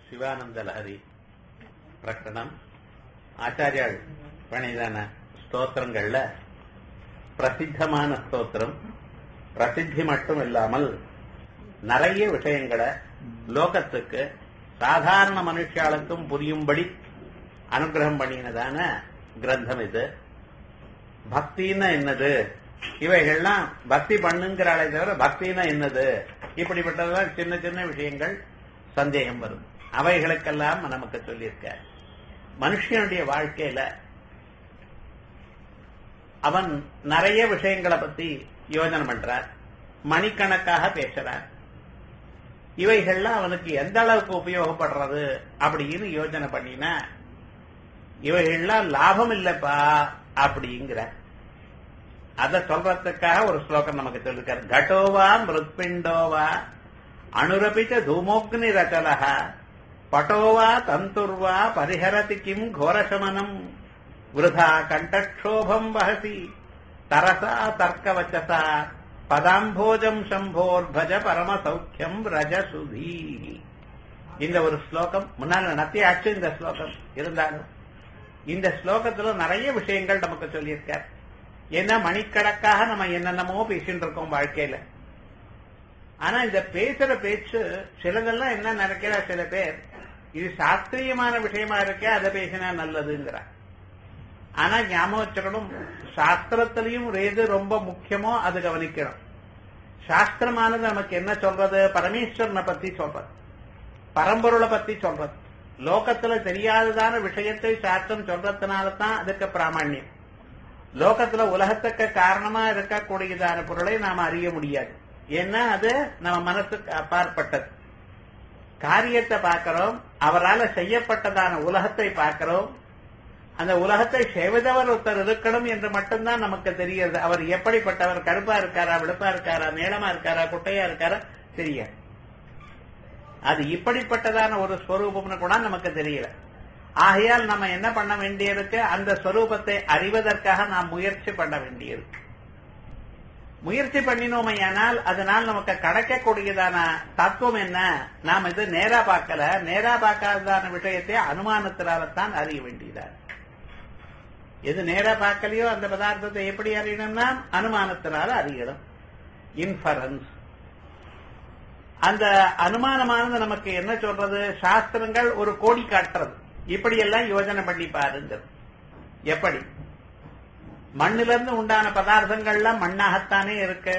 சிவானந்த லஹரி பிரகடனம் ஆச்சாரியால் பண்ணிதான ஸ்தோத்திரங்கள்ல பிரசித்தமான ஸ்தோத்திரம் பிரசித்தி மட்டும் இல்லாமல் நிறைய விஷயங்களை லோகத்துக்கு சாதாரண மனுஷாளுக்கும் புரியும்படி அனுகிரகம் பண்ணினதான கிரந்தம் இது பக்தின்னா என்னது இவைகள்லாம் பக்தி பண்ணுங்கிறாளே தவிர பக்தினா என்னது இப்படிப்பட்டதெல்லாம் சின்ன சின்ன விஷயங்கள் சந்தேகம் வரும் அவைகளுக்கெல்லாம் நமக்கு சொல்லியிருக்க மனுஷனுடைய வாழ்க்கையில அவன் நிறைய விஷயங்களை பத்தி யோஜனை பண்றார் மணிக்கணக்காக பேசுறார் இவைகள்லாம் அவனுக்கு எந்த அளவுக்கு உபயோகப்படுறது அப்படின்னு யோஜனை பண்ணினா இவைகள்லாம் லாபம் இல்லப்பா அப்படிங்கிற அத சொல்றதுக்காக ஒரு ஸ்லோகம் நமக்கு சொல்லிருக்காரு கடோவா மிருத்பிண்டோவா அனுரபிச்ச தூமோக்னி ரச்சலக பட்டோவா தந்துர்வா பரிஹரதி கிம் கோரசமனம் விருதா கண்டக்ஷோபம் வகசி தரசா தர்க்கவச்சசா பதாம்போஜம் சம்போர்பஜ பரம சௌக்கியம் ரஜசுதி இந்த ஒரு ஸ்லோகம் முன்னால் நடத்தியாச்சு இந்த ஸ்லோகம் இருந்தாலும் இந்த ஸ்லோகத்துல நிறைய விஷயங்கள் நமக்கு சொல்லியிருக்கார் ஏன்னா மணிக்கணக்காக நம்ம என்னென்னமோ பேசிட்டு இருக்கோம் வாழ்க்கையில ஆனா இந்த பேசுற பேச்சு சிலதெல்லாம் என்ன நினைக்கிற சில பேர் இது சாஸ்திரியமான விஷயமா இருக்கே அதை பேசினா நல்லதுங்கிற ஆனா ஞாபகம் வச்சுக்கணும் சாஸ்திரத்திலையும் எது ரொம்ப முக்கியமோ அது கவனிக்கணும் சாஸ்திரமானது நமக்கு என்ன சொல்றது பரமேஸ்வரனை பத்தி சொல்றது பரம்பொருளை பத்தி சொல்றது லோகத்துல தெரியாததான விஷயத்தை சாஸ்திரம் சொல்றதுனால தான் அதுக்கு பிராமணியம் லோகத்துல உலகத்துக்கு காரணமா இருக்கக்கூடியதான பொருளை நாம அறிய முடியாது ஏன்னா அது நம்ம மனசுக்கு அப்பாற்பட்டது காரியத்தை பார்க்கிறோம் அவரால் செய்யப்பட்டதான உலகத்தை பார்க்கிறோம் அந்த உலகத்தை செய்வதவர் ஒருத்தர் இருக்கணும் என்று மட்டும்தான் நமக்கு தெரியாது அவர் எப்படிப்பட்டவர் கருப்பா இருக்காரா வெளுப்பா இருக்காரா நீளமா இருக்காரா குட்டையா இருக்காரா தெரியாது அது இப்படிப்பட்டதான ஒரு ஸ்வரூபம்னு கூட நமக்கு தெரியல ஆகையால் நம்ம என்ன பண்ண வேண்டியிருக்கு அந்த ஸ்வரூபத்தை அறிவதற்காக நாம் முயற்சி பண்ண வேண்டியிருக்கு முயற்சி பண்ணினோமையானால் அதனால் நமக்கு கிடைக்கக்கூடியதான தத்துவம் என்ன நாம் இது நேரா பார்க்கல நேரா பார்க்காததான விஷயத்தை அனுமானத்தினால்தான் அறிய வேண்டியதா எது நேரா பார்க்கலையோ அந்த பதார்த்தத்தை எப்படி அறியணும்னா அனுமானத்தினால அறியணும் இன்ஃபரன்ஸ் அந்த அனுமானமானது நமக்கு என்ன சொல்றது சாஸ்திரங்கள் ஒரு கோடி காட்டுறது இப்படி எல்லாம் யோஜனை பண்ணி பாருங்கிறது எப்படி மண்ணிலிருந்து உண்டான பதார்த்தங்கள்லாம் மண்ணாகத்தானே இருக்கு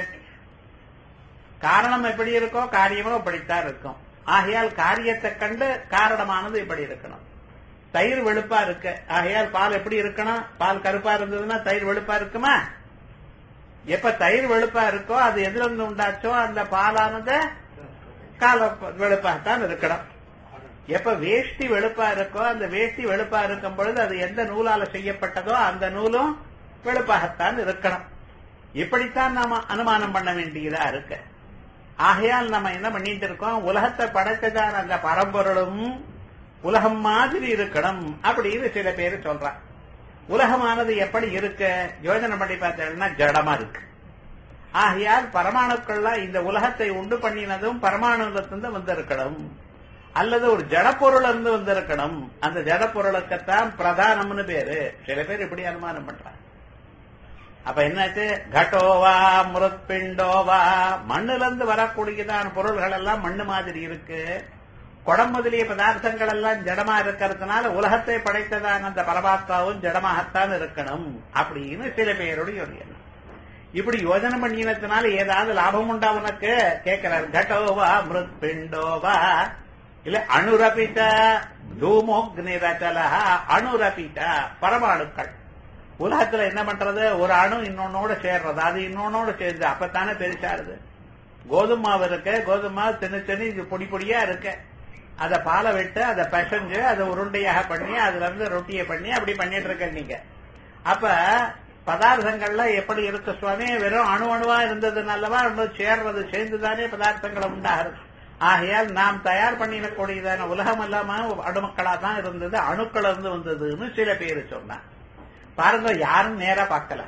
காரணம் எப்படி இருக்கோ காரியமும் அப்படித்தான் இருக்கும் ஆகையால் காரியத்தை கண்டு காரணமானது இப்படி இருக்கணும் தயிர் வெளுப்பா இருக்கு ஆகையால் பால் எப்படி இருக்கணும் பால் கருப்பா இருந்ததுன்னா தயிர் வெளுப்பா இருக்குமா எப்ப தயிர் வெளுப்பா இருக்கோ அது எதுல இருந்து உண்டாச்சோ அந்த பாலானது கால வெளுப்பாகத்தான் இருக்கணும் எப்ப வேஷ்டி வெளுப்பா இருக்கோ அந்த வேஷ்டி வெளுப்பா இருக்கும் பொழுது அது எந்த நூலால செய்யப்பட்டதோ அந்த நூலும் வெளுப்பாகத்தான் இருக்கணும் இப்படித்தான் நாம அனுமானம் பண்ண வேண்டியதா இருக்கு ஆகையால் நம்ம என்ன பண்ணிட்டு இருக்கோம் உலகத்தை படைத்ததான அந்த பரம்பொருளும் உலகம் மாதிரி இருக்கணும் அப்படின்னு சில பேர் சொல்றான் உலகமானது எப்படி இருக்கு யோஜனை பண்ணி பார்த்தேன்னா ஜடமா இருக்கு ஆகையால் பரமாணுக்கள்லாம் இந்த உலகத்தை உண்டு பண்ணினதும் பரமாணுலத்திலிருந்து வந்திருக்கணும் அல்லது ஒரு ஜடப்பொருள் இருந்து வந்திருக்கணும் அந்த ஜடப்பொருளுக்குத்தான் பிரதானம்னு பேரு சில பேர் இப்படி அனுமானம் பண்றாங்க அப்ப என்னாச்சு கடோவா முரத்பிண்டோவா மண்ணுல இருந்து வரக்கூடியதான பொருள்கள் எல்லாம் மண்ணு மாதிரி இருக்கு குடம் முதலிய பதார்த்தங்கள் எல்லாம் ஜடமா இருக்கிறதுனால உலகத்தை படைத்ததான அந்த பரமாத்மாவும் ஜடமாகத்தான் இருக்கணும் அப்படின்னு சில பேருடைய ஒரு எண்ணம் இப்படி யோஜனை பண்ணினதுனால ஏதாவது லாபம் உண்டா உனக்கு கேட்கிறார் கடோவா மிருத்பிண்டோவா இல்ல அணுரபிட்ட தூமோக்னி ரச்சலா அணுரபிட்ட பரமாணுக்கள் உலகத்துல என்ன பண்றது ஒரு அணு இன்னொன்னோட சேர்றது அது இன்னொன்னோட சேர்ந்து அப்பத்தானே பெருசாருது கோதுமை மாவு இருக்கு கோதுமை மாவு சின்ன சின்ன இது பொடி பொடியா இருக்கு அதை பாலை விட்டு அதை பிசைஞ்சு அதை உருண்டையாக பண்ணி அதுல இருந்து ரொட்டியை பண்ணி அப்படி பண்ணிட்டு இருக்க நீங்க அப்ப பதார்த்தங்கள்ல எப்படி இருக்கு சுவாமி வெறும் அணு அணுவா இருந்ததுனாலவா சேர்றது சேர்ந்துதானே பதார்த்தங்களை உண்டாகிறது ஆகையால் நாம் தயார் பண்ணிடக்கூடியதான உலகம் இல்லாம அணுமக்களா தான் இருந்தது அணுக்கள் இருந்து வந்ததுன்னு சில பேர் சொன்னான் பாருங்க யாரும் நேரா பார்க்கல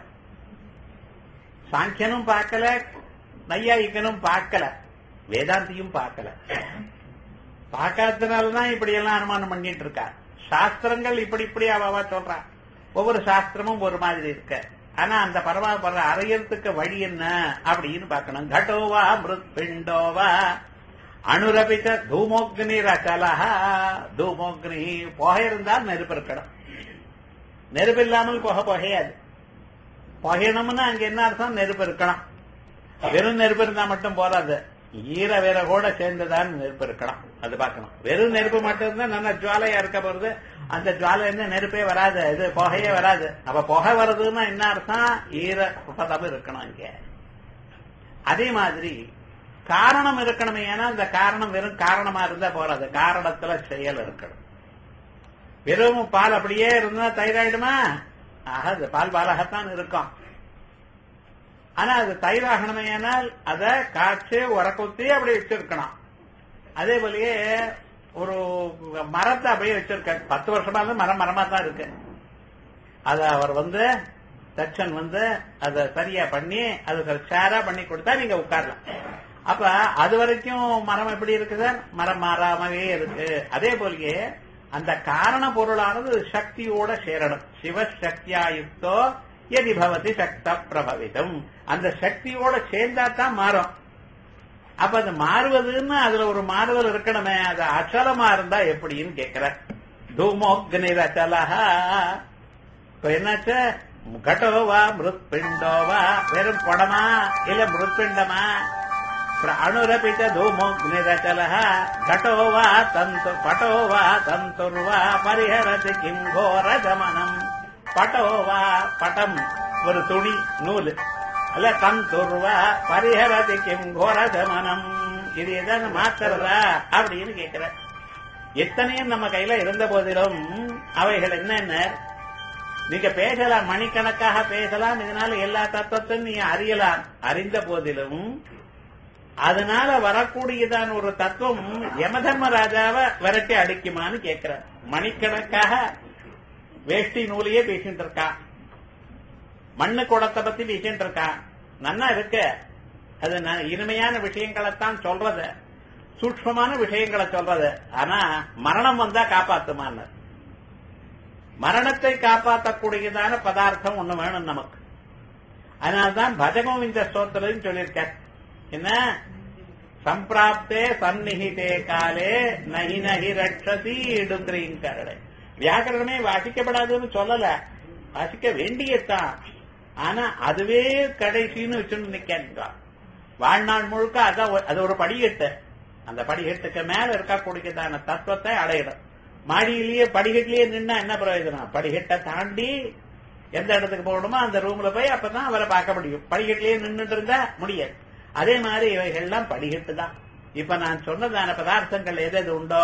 சாங்கியனும் பார்க்கல நையாயிக்கனும் பார்க்கல வேதாந்தியும் பார்க்கல பார்க்காததுனாலதான் இப்படி எல்லாம் அனுமானம் பண்ணிட்டு இருக்கா சாஸ்திரங்கள் இப்படி இப்படி அவ சொல்றா ஒவ்வொரு சாஸ்திரமும் ஒரு மாதிரி இருக்கு ஆனா அந்த பரமாபர அறையறதுக்கு வழி என்ன அப்படின்னு பார்க்கணும் கடோவா மிருத் பிண்டோவா அனுரபித்த தூமோக்னி ரச்சலஹா தூமோக்னி புகை இருந்தால் நெருப்பு இருக்கணும் நெருப்பு இல்லாமல் புகை புகையாது புகையணும்னா அங்க என்ன அர்த்தம் நெருப்பு இருக்கணும் வெறும் நெருப்பு இருந்தா மட்டும் போறாது ஈர வேற கூட சேர்ந்துதான் நெருப்பு இருக்கணும் அது பார்க்கணும் வெறும் நெருப்பு மட்டும் இருந்தா நல்ல ஜுவாலையா இருக்க போறது அந்த ஜுவாலை இருந்து நெருப்பே வராது இது புகையே வராது அப்ப புகை வருதுன்னா என்ன அர்த்தம் ஈர பதம் இருக்கணும் இங்க அதே மாதிரி காரணம் இருக்கணுமே ஏன்னா அந்த காரணம் வெறும் காரணமா இருந்தா போறாது காரணத்துல செயல் இருக்கணும் வெறும் பால் அப்படியே இருந்தா தைராய்டுமா ஆக அது பால் பாலாகத்தான் இருக்கும் ஆனா அது தயிராகணுமே ஆனால் அதை காய்ச்சி உரக்குத்தி அப்படி வச்சிருக்கணும் அதே போலயே ஒரு மரத்தை அப்படியே வச்சிருக்க பத்து வருஷமா இருந்து மரம் மரமா தான் இருக்கு அத அவர் வந்து தச்சன் வந்து அதை சரியா பண்ணி அது சேரா பண்ணி கொடுத்தா நீங்க உட்காரலாம் அப்ப அது வரைக்கும் மரம் எப்படி இருக்கு சார் மரம் மாறாமவே இருக்கு அதே போலயே அந்த காரண பொருளானது சக்தியோட சேரணும் சிவசக்தியாயுக்தோ எதி பவதி சக்த பிரபவிதம் அந்த சக்தியோட சேர்ந்தா தான் மாறும் அப்ப அது மாறுவதுன்னு அதுல ஒரு மாறுதல் இருக்கணுமே அது அச்சலமா இருந்தா எப்படின்னு கேக்குற தூமோக்னிர் அச்சலஹா இப்ப என்னாச்சு கடோவா மிருத்பிண்டோவா வெறும் குடமா இல்ல மிருத்பிண்டமா அணுரபிச்ச தூமோக்னிரச்சலः घटो वा तन्तु पटो वा तन्तुर्वा परिहरति किम् घोरगमनम् பட்டோ வா பட்டம் ஒரு துணி நூல் அல்ல தந்துர்வா பரிஹரதி கிம் கோரகமனம் இது எதாவது மாத்துறதா அப்படின்னு கேட்கிற எத்தனையும் நம்ம கையில இருந்த போதிலும் அவைகள் என்னென்ன நீங்க பேசலாம் மணிக்கணக்காக பேசலாம் இதனால எல்லா தத்துவத்தையும் நீ அறியலாம் அறிந்த போதிலும் அதனால வரக்கூடியதான ஒரு தத்துவம் யமதர்மராஜாவை விரட்டி அடிக்குமான்னு கேட்கிற மணிக்கணக்காக வேஷ்டி நூலையே பேசிட்டு இருக்கா மண்ணு குடத்தை பத்தி பேசிட்டு இருக்கா நன்னா இருக்கு அது ந- இனிமையான விஷயங்களைத்தான் சொல்றது சூக்ஷ்மமான விஷயங்களை சொல்றது ஆனா மரணம் வந்தா காப்பாத்துமான்னு மரணத்தை காப்பாற்றக்கூடியதான பதார்த்தம் ஒண்ணு வேணும் நமக்கு அதனால்தான் பஜகோவிந்த ஸ்தோத்திரம் சொல்லியிருக்க என்ன சம்பிராப்தே சந்நிகிதே காலே நகி நகி ரட்சசி இடுங்கிற வியாக்கரணமே வாசிக்கப்படாதுன்னு சொல்லல வாசிக்க வேண்டியதுதான் ஆனா அதுவே கடைசின்னு வச்சுட்டு நிக்கிறான் வாழ்நாள் முழுக்க அதான் ஒரு- அது ஒரு படிக்கட்டு அந்த படிக்கட்டுக்கு மேல இருக்கக்கூடியதான தத்துவத்தை அடையிடும் மாடியிலேயே படிக்கட்டிலேயே நின்னா என்ன பிரயோஜனம் படிக்கட்டை தாண்டி எந்த இடத்துக்கு போகணுமோ அந்த ரூம்ல போய் அப்பதான் அவரை பார்க்க முடியும் படிக்கட்டிலேயே நின்னுட்டு இருந்தா முடியாது அதே மாதிரி இவைகள்லாம் படிக்கட்டு தான் இப்ப நான் சொன்னதான பதார்த்தங்கள் எது எது உண்டோ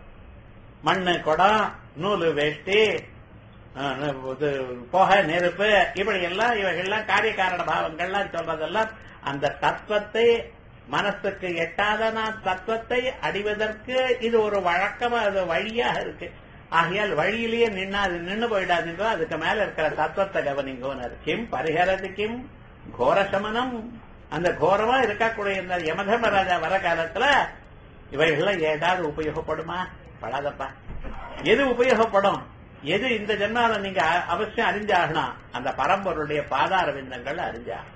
மண்ணு குடம் நூலு வேஷ்டி அஹ், இது புகை நெருப்பு இப்படி எல்லாம் இவைகள்லாம் காரிய காரண பாவங்கள்லாம் சொல்றதெல்லாம் அந்த தத்துவத்தை மனசுக்கு எட்டாதனா தத்துவத்தை அடிவதற்கு இது ஒரு வழக்கமா அது வழியாக இருக்கு ஆகையால் வழியிலேயே நின்னா அது நின்னு போயிடாதீங்கோ அதுக்கு மேல இருக்கிற தத்துவத்தை கவனிங்கோனர் கிம் பரிஹரது கிம் கோரசமனம் அந்த கோரமா இருக்கக்கூடிய இந்த யமதர்மராஜா வர காலத்துல இவைகள்லாம் ஏதாவது உபயோகப்படுமா படாதப்பா எது உபயோகப்படும் எது இந்த ஜென்மால நீங்க அ- அவசியம் அறிஞ்சாகணும் அந்த பரம்பொருடைய பாதார விந்தங்கள் அறிஞ்சாகணும்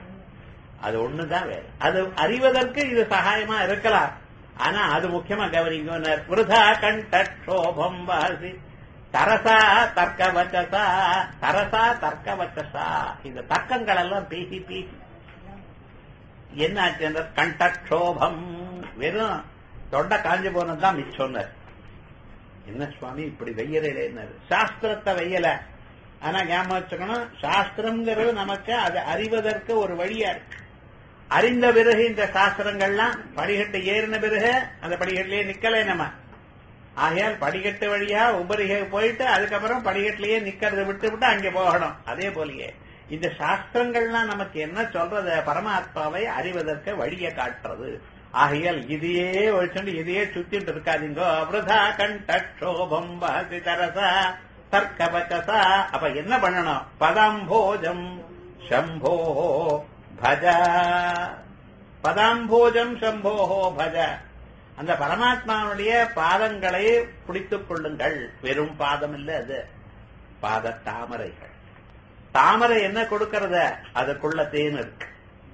அது ஒண்ணுதான் வேறு அது அறிவதற்கு இது சகாயமா இருக்கலாம் ஆனா அது முக்கியமா கவனிங்க விருதா கண்டோபம் வாசி தரசா தர்க்க வச்சசா தரசா தர்க்க வச்சசா இந்த தர்க்கங்கள் எல்லாம் பேசி பேசி என்னாச்சு என்ற கண்டக்ஷோபம் வெறும் தொண்டை காஞ்சு போனதுதான் மிச்சம்னார் என்ன சுவாமி இப்படி வெய்யலைன்னாரு சாஸ்திரத்தை வெய்யல ஆனா ஞாபகம் வச்சுக்கணும் சாஸ்திரம்ங்கிறது நமக்கு அதை அறிவதற்கு ஒரு வழியா இருக்கு அறிந்த பிறகு இந்த சாஸ்திரங்கள்லாம் படிக்கட்டு ஏறின பிறகு அந்த படிக்கட்டிலேயே நிக்கலை நம்ம ஆகையால் படிக்கட்டு வழியா உபரிகை போயிட்டு அதுக்கப்புறம் படிக்கட்டிலேயே நிக்கிறத விட்டு விட்டு அங்கே போகணும் அதே போலயே இந்த சாஸ்திரங்கள்லாம் நமக்கு என்ன சொல்றது பரமாத்மாவை அறிவதற்கு வழியை காட்டுறது ஆகையால் இதையே ஒழிச்சுட்டு இதையே சுத்திட்டு இருக்காதீங்கோ அபிரதா கண்டோபம் வாசி தரசா தர்க்கபச்சசா அப்ப என்ன பண்ணணும் பதம்போஜம் சம்போ பஜ பதாம்போஜம் சம்போஹோ பஜ அந்த பரமாத்மாவுடைய பாதங்களை பிடித்துக் கொள்ளுங்கள் வெறும் பாதம் இல்ல அது பாத தாமரைகள் தாமரை என்ன கொடுக்கறத அதுக்குள்ள தேன் இருக்கு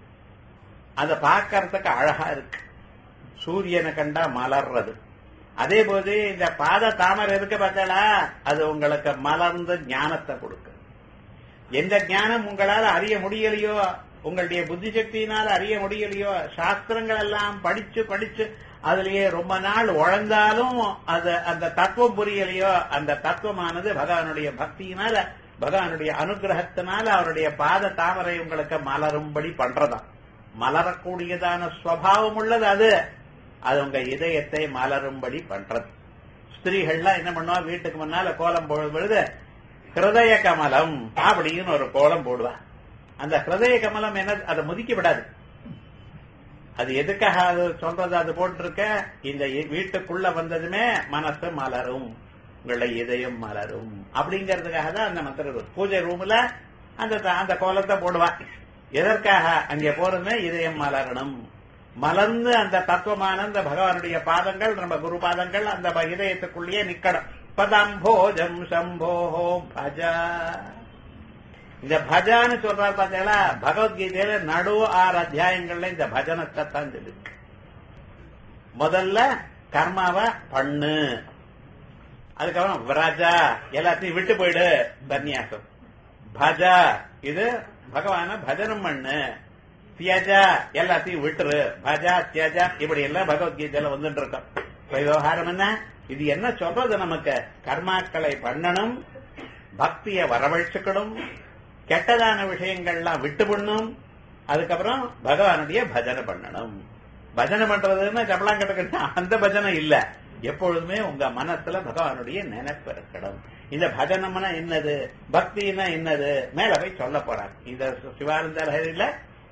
அத பார்க்கறதுக்கு அழகா இருக்கு சூரியனை கண்டா மலர்றது அதே போது இந்த பாத தாமரை இருக்கு பார்த்தா அது உங்களுக்கு மலர்ந்த ஞானத்தை கொடுக்கு எந்த ஞானம் உங்களால அறிய முடியலையோ உங்களுடைய புத்தி சக்தியினால அறிய முடியலையோ சாஸ்திரங்கள் எல்லாம் படிச்சு படிச்சு அதுலயே ரொம்ப நாள் உழந்தாலும் அது அந்த தத்துவம் புரியலையோ அந்த தத்துவமானது பகவானுடைய பக்தியினால பகவானுடைய அனுகிரகத்தினால அவருடைய பாத தாமரை உங்களுக்கு மலரும்படி பண்றதாம் மலரக்கூடியதான ஸ்வபாவம் உள்ளது அது அது உங்க இதயத்தை மலரும்படி பண்றது ஸ்திரீகள்லாம் என்ன பண்ணுவா வீட்டுக்கு முன்னால கோலம் போடும் பொழுது ஹிருதய கமலம் அப்படின்னு ஒரு கோலம் போடுவா அந்த ஹிருதய கமலம் என்ன அதை முதிக்க விடாது அது எதுக்காக அது சொல்றது அது போட்டிருக்க இந்த வீட்டுக்குள்ள வந்ததுமே மனசு மலரும் உங்களுடைய இதயம் மலரும் அப்படிங்கறதுக்காக தான் அந்த மந்திர பூஜை ரூம்ல அந்த அந்த கோலத்தை போடுவா எதற்காக அங்கே போறதுமே இதயம் மலரணும் மலர்ந்து அந்த தத்துவமான அந்த பகவானுடைய பாதங்கள் நம்ம குரு பாதங்கள் அந்த இதயத்துக்குள்ளேயே நிக்கணும் பதம்போஜம் சம்போஹோ பஜா இந்த பஜான்னு சொல்றாரு பார்த்தீங்களா பகவத்கீதையில நடு ஆறு அத்தியாயங்கள்ல இந்த பஜனத்தை தான் இருக்கு முதல்ல கர்மாவை பண்ணு அதுக்கப்புறம் விராஜா எல்லாத்தையும் விட்டு போயிடு சன்னியாசம் பஜா இது பகவான பஜனம் பண்ணு தியஜா எல்லாத்தையும் விட்டுரு பஜா தியஜா இப்படி எல்லாம் பகவத்கீதையில வந்துட்டு இருக்கோம் விவகாரம் என்ன இது என்ன சொல்றது நமக்கு கர்மாக்களை பண்ணணும் பக்திய வரவழைச்சுக்கணும் கெட்டதான விஷயங்கள்லாம் விட்டு பண்ணும் அதுக்கப்புறம் பகவானுடைய பஜனை பண்ணணும் பஜனை பண்றதுன்னு கபலாங்கட்ட அந்த பஜனை இல்ல எப்பொழுதுமே உங்க மனசுல பகவானுடைய நினைப்பு இருக்கணும் இந்த பஜனம்னா என்னது பக்தினா என்னது மேல போய் சொல்ல போறாங்க இந்த சிவானந்த லஹரியில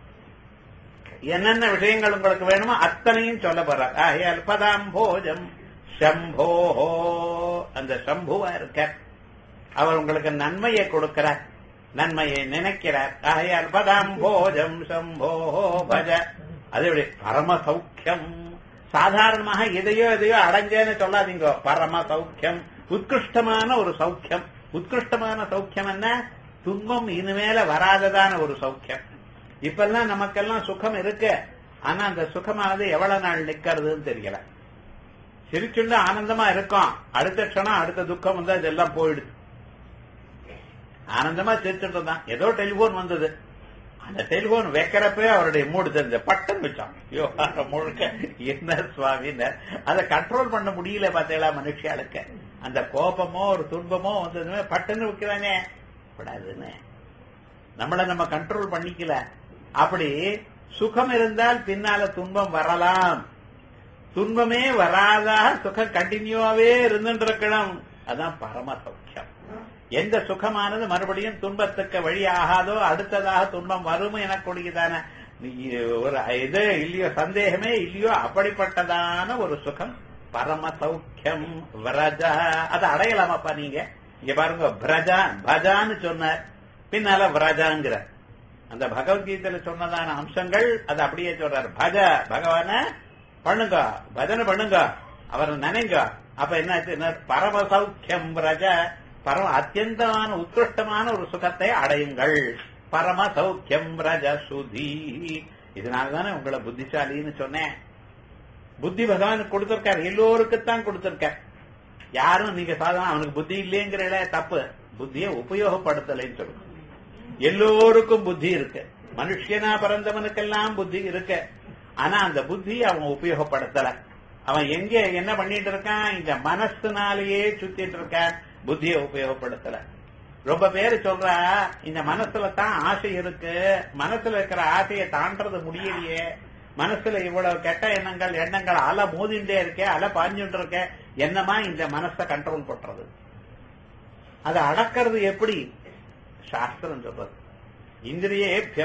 என்னென்ன விஷயங்கள் உங்களுக்கு வேணுமோ அத்தனையும் சொல்ல போறார் ஆகையால் பதாம் போஜம் சம்போஹோ அந்த சம்புவா இருக்க அவர் உங்களுக்கு நன்மையை கொடுக்கிறார் நன்மையை நினைக்கிறார் ஆகையால் பதாம் போஜம் சம்போஹோ பஜ அது எப்படி பரம சௌக்கியம் சாதாரணமாக எதையோ எதையோ அடைஞ்சேன்னு சொல்லாதீங்க பரம சௌக்கியம் உத்கிருஷ்டமான ஒரு சௌக்கியம் உத்கிருஷ்டமான சௌக்கியம் என்ன துன்பம் இனிமேல வராததான ஒரு சௌக்கியம் இப்பெல்லாம் நமக்கெல்லாம் சுகம் இருக்கு ஆனா அந்த சுகமானது எவ்வளவு நாள் நிக்கிறதுன்னு தெரியல சிரிச்சுண்டு ஆனந்தமா இருக்கும் அடுத்த க்ஷணம் அடுத்த துக்கம் வந்து அதெல்லாம் போயிடுது ஆனந்தமா சிரிச்சுட்டு இருந்தான் ஏதோ டெலிபோன் வந்தது அந்த டெலிபோன் வைக்கிறப்பே அவருடைய மூடு தெரிஞ்ச பட்டன் வச்சான் விவகாரம் முழுக்க என்ன சுவாமின்னு அதை கண்ட்ரோல் பண்ண முடியல பார்த்தீங்களா மனுஷியாளுக்கு அந்த கோபமோ ஒரு துன்பமோ வந்ததுமே பட்டுன்னு வைக்கிறானே கூடாதுன்னு நம்மள நம்ம கண்ட்ரோல் பண்ணிக்கல அப்படி சுகம் இருந்தால் பின்னால துன்பம் வரலாம் துன்பமே வராதாக சுகம் கண்டினியூவாவே இருந்துட்டு இருக்கணும் அதான் பரம சௌக்கியம் எந்த சுகமானது மறுபடியும் துன்பத்துக்கு வழி ஆகாதோ அடுத்ததாக துன்பம் வரும் எனக்கூடியதான ஒரு இது இல்லையோ சந்தேகமே இல்லையோ அப்படிப்பட்டதான ஒரு சுகம் பரம சௌக்கியம் விரஜா அதை அடையலாமாப்பா நீங்க இங்க பாருங்க பிரஜா பஜான்னு சொன்னார் பின்னால விரஜாங்கிற அந்த பகவத்கீதையில சொன்னதான அம்சங்கள் அது அப்படியே சொல்றாரு பஜ பகவான பண்ணுங்க பஜனை பண்ணுங்க அவரை நினைங்க அப்ப என்ன பரம சௌக்கியம் விரஜ பரம அத்தியந்தமான உத்கிருஷ்டமான ஒரு சுகத்தை அடையுங்கள் பரம சௌக்கியம் ரஜ சுதி இதனாலதானே உங்களை புத்திசாலின்னு சொன்னேன் புத்தி பகவான் கொடுத்திருக்காரு எல்லோருக்குத்தான் கொடுத்திருக்கார் யாரும் நீங்க சாதாரண அவனுக்கு புத்தி இல்லைங்கிற தப்பு புத்தியை உபயோகப்படுத்தலைன்னு சொல்லுங்க எல்லோருக்கும் புத்தி இருக்கு மனுஷனா பிறந்தவனுக்கெல்லாம் புத்தி இருக்கு ஆனா அந்த புத்தி அவன் உபயோகப்படுத்தல அவன் எங்க என்ன பண்ணிட்டு இருக்கான் இந்த மனசுனாலேயே சுத்திட்டு இருக்கான் புத்தியை உபயோகப்படுத்தல ரொம்ப பேர் சொல்றா இந்த மனசுல தான் ஆசை இருக்கு மனசுல இருக்கிற ஆசையை தாண்டறது முடியலையே மனசுல இவ்வளவு கெட்ட எண்ணங்கள் எண்ணங்கள் அலை மோதிண்டே இருக்கே அலை பாஞ்சுட்டு இருக்க என்னமா இந்த மனசை கண்ட்ரோல் பண்றது அதை அடக்கிறது எப்படி சாஸ்திரம் சொல்றது இந்திரியேபிய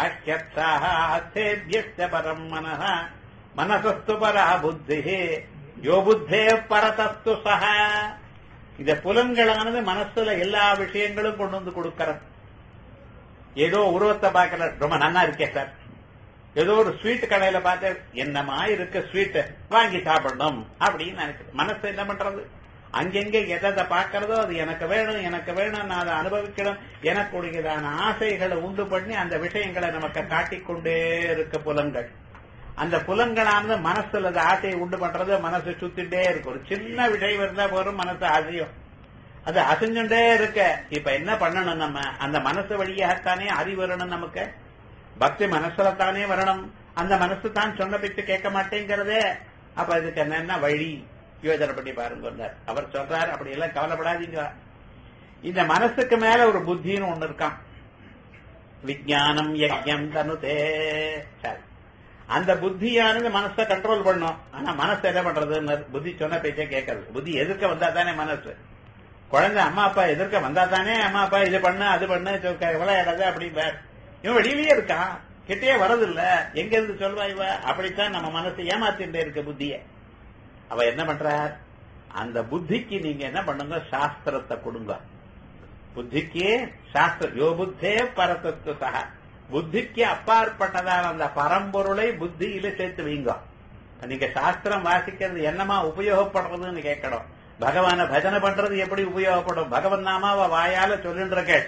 பராஹ்யேபிய பரம் மனஹ மனசஸ்து பரா புத்தி யோ புத்தே பரதஸ்து சஹ இந்த புலன்களானது மனசுல எல்லா விஷயங்களும் கொண்டு வந்து கொடுக்கறது ஏதோ உருவத்தை பார்க்கல ரொம்ப நன்னா இருக்கே சார் ஏதோ ஒரு ஸ்வீட் கடையில பார்த்து என்னமா இருக்கு ஸ்வீட் வாங்கி சாப்பிடணும் அப்படின்னு நினைக்கிறேன் மனசு என்ன பண்றது அங்கெங்க எதை பார்க்கறதோ அது எனக்கு வேணும் எனக்கு வேணும் நான் அதை அனுபவிக்கணும் எனக்குரியதான ஆசைகளை உண்டு பண்ணி அந்த விஷயங்களை நமக்கு காட்டிக்கொண்டே இருக்க புலன்கள் அந்த புலன்களானது மனசுல அந்த ஆசையை உண்டு பண்றது மனசு சுத்திட்டே இருக்கு ஒரு சின்ன விஷயம் இருந்தா போதும் மனசு அசையும் அது அசைஞ்சுட்டே இருக்க இப்ப என்ன பண்ணணும் நம்ம அந்த மனசு வழியாகத்தானே அறிவு வரணும் நமக்கு பக்தி மனசுல தானே வரணும் அந்த மனசு தான் சொன்ன பிச்சு கேட்க மாட்டேங்கிறதே அப்ப இதுக்கு என்னென்ன வழி யோஜனை பண்ணி பாருங்க அவர் சொல்றாரு அப்படி எல்லாம் கவலைப்படாதீங்க இந்த மனசுக்கு மேல ஒரு புத்தின்னு ஒண்ணு இருக்கான் விஜயானம் யஜ்யம் தனுதே சரி அந்த புத்தியானது மனசை கண்ட்ரோல் பண்ணும் ஆனா மனசு என்ன பண்றது புத்தி சொன்ன பேச்சே கேட்கறது புத்தி எதிர்க்க வந்தா தானே மனசு குழந்தை அம்மா அப்பா எதிர்க்க வந்தா தானே அம்மா அப்பா இது பண்ணு அது பண்ணு விளையாடாது அப்படிம்பார் இவன் வெளியிலேயே இருக்கான் கிட்டே வரதில்ல எங்க இருந்து சொல்வா இவ அப்படித்தான் நம்ம மனசு ஏமாத்திட்டே இருக்க புத்திய அவ என்ன பண்றார் அந்த புத்திக்கு நீங்க என்ன பண்ணுங்க சாஸ்திரத்தை கொடுங்க புத்திக்கு சாஸ்திரம் யோ புத்தே பரதத்துவ புத்திக்கு அப்பாற்பட்டதான அந்த பரம்பொருளை புத்தியில சேர்த்து வைங்க நீங்க சாஸ்திரம் வாசிக்கிறது என்னமா உபயோகப்படுறதுன்னு கேட்கணும் பகவான பஜனை பண்றது எப்படி உபயோகப்படும் பகவன் நாமாவ வாயால சொல்லின்ற கேள்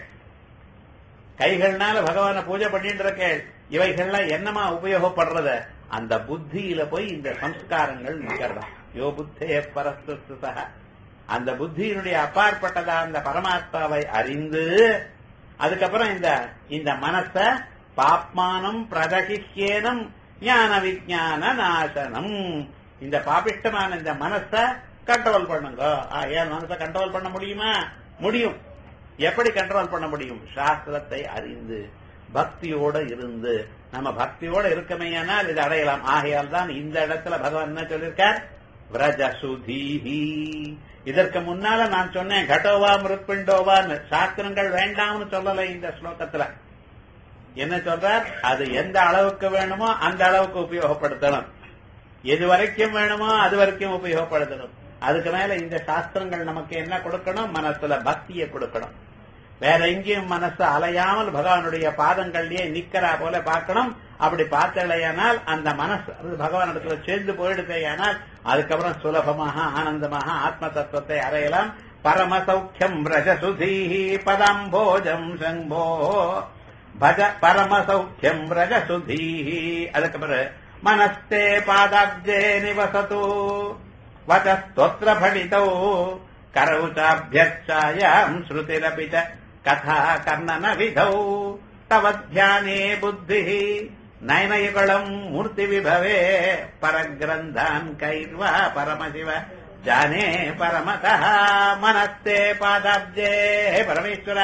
கைகள்னால பகவான பூஜை பண்ணின்ற கேள் இவைகள்லாம் என்னமா உபயோகப்படுறது அந்த புத்தியில போய் இந்த சம்ஸ்காரங்கள் நிக்கிறதா யோ புத்தே பரஸ்துதா அந்த புத்தியினுடைய அப்பாற்பட்டதா அந்த பரமாத்மாவை அறிந்து அதுக்கப்புறம் இந்த இந்த மனச பாப்மானம் பிரதகிஷேனம் ஞான விஜான நாசனம் இந்த பாபிஷ்டமான இந்த மனச கண்ட்ரோல் பண்ணுங்க ஏன் மனசை கண்ட்ரோல் பண்ண முடியுமா முடியும் எப்படி கண்ட்ரோல் பண்ண முடியும் சாஸ்திரத்தை அறிந்து பக்தியோட இருந்து நம்ம பக்தியோட இருக்கமையானால் இதை அடையலாம் ஆகையால் தான் இந்த இடத்துல பகவான் என்ன சொல்லியிருக்கார் விரஜசுதீஹி இதற்கு முன்னால நான் சொன்னேன் கடோவா மிருத்பிண்டோவான்னு சாஸ்திரங்கள் வேண்டாம்னு சொல்லல இந்த ஸ்லோகத்துல என்ன சொல்றார் அது எந்த அளவுக்கு வேணுமோ அந்த அளவுக்கு உபயோகப்படுத்தணும் எது வரைக்கும் வேணுமோ அது வரைக்கும் உபயோகப்படுத்தணும் அதுக்கு மேல இந்த சாஸ்திரங்கள் நமக்கு என்ன கொடுக்கணும் மனசுல பக்தியை கொடுக்கணும் வேற எங்கேயும் மனசு அலையாமல் பகவானுடைய பாதங்கள்லயே நிக்கிறா போல பார்க்கணும் அப்படி பார்த்தலையானால் அந்த மனசு பகவானிடத்துல சேர்ந்து போயிடுதேயானால் அதுக்கப்புறம் சுலபமாக ஆனந்தமாக ஆத்ம தத்துவத்தை அறையலாம் பரம சௌக்கியம் ரஜசுதீஹி பதாம்போஜம் சம்போ பஜ பரம சௌக்கியம் ரஜசுதீஹி அதுக்கப்புறம் மனஸ்தே பாதாப்ஜே நிவசத்து வச்சஸ்தோத்திர பணிதௌ करौ चाभ्यर्चायाम् श्रुतिरपि च कथा कर्णनविधौ तव ध्याने बुद्धिः नयनयुगलम् मूर्तिविभवे परग्रन्थान् कैर्वा परमशिव जाने परमतः மனஸ்தே பாதாப்ஜே பரமேஸ்வர